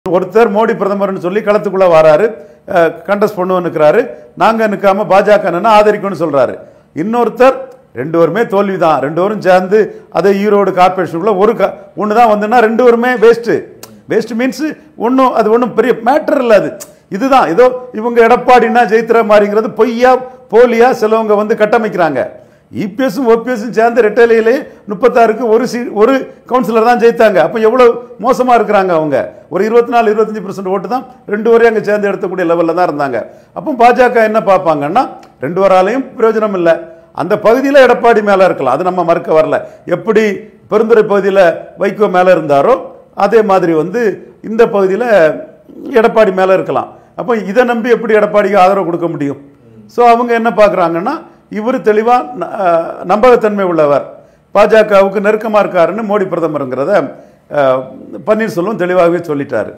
ஒருத்தர் மோடி பிரதமர்னு சொல்லி களத்துக்குள்ள வராரு கண்டஸ்ட் பண்ணுவோம் நிற்கிறாரு நாங்க நிற்காம பாஜக ஆதரிக்கணும்னு சொல்றாரு இன்னொருத்தர் ரெண்டு பேருமே தோல்விதான் ரெண்டு பேரும் சேர்ந்து அதை ஈரோடு கார்பரேஷனுக்குள்ள ஒரு ஒன்று தான் வந்துன்னா ரெண்டு பேருமே வேஸ்ட்டு வேஸ்ட் மீன்ஸ் ஒன்றும் அது ஒன்றும் பெரிய மேட்டர் இல்லை அது இதுதான் ஏதோ இவங்க எடப்பாடினா ஜெயித்திர மாதிரிங்கிறது பொய்யா போலியா சிலவங்க வந்து கட்டமைக்கிறாங்க இபிஎஸும் ஓபிஎஸும் சேர்ந்து ரெட்டலையிலே முப்பத்தாறுக்கு ஒரு சீ ஒரு கவுன்சிலர் தான் ஜெயித்தாங்க அப்போ எவ்வளோ மோசமாக இருக்கிறாங்க அவங்க ஒரு இருபத்தி நாலு இருபத்தஞ்சி பர்சன்ட் ஓட்டு தான் ரெண்டு வரையும் அங்கே சேர்ந்து எடுத்தக்கூடிய லெவலில் தான் இருந்தாங்க அப்போ பாஜக என்ன பார்ப்பாங்கன்னா ரெண்டு வராலையும் பிரயோஜனம் இல்லை அந்த பகுதியில் எடப்பாடி மேலே இருக்கலாம் அது நம்ம மறுக்க வரல எப்படி பெருந்துறை பகுதியில் வைகோ மேலே இருந்தாரோ அதே மாதிரி வந்து இந்த பகுதியில் எடப்பாடி மேலே இருக்கலாம் அப்போ இதை நம்பி எப்படி எடப்பாடிக்கு ஆதரவு கொடுக்க முடியும் ஸோ அவங்க என்ன பார்க்குறாங்கன்னா இவர் தெளிவாக நம்பகத்தன்மை உள்ளவர் பாஜகவுக்கு நெருக்கமாக இருக்காருன்னு மோடி பிரதமருங்கிறத அஹ், பன்னீர்செல்வம் தெளிவாகவே சொல்லிட்டாரு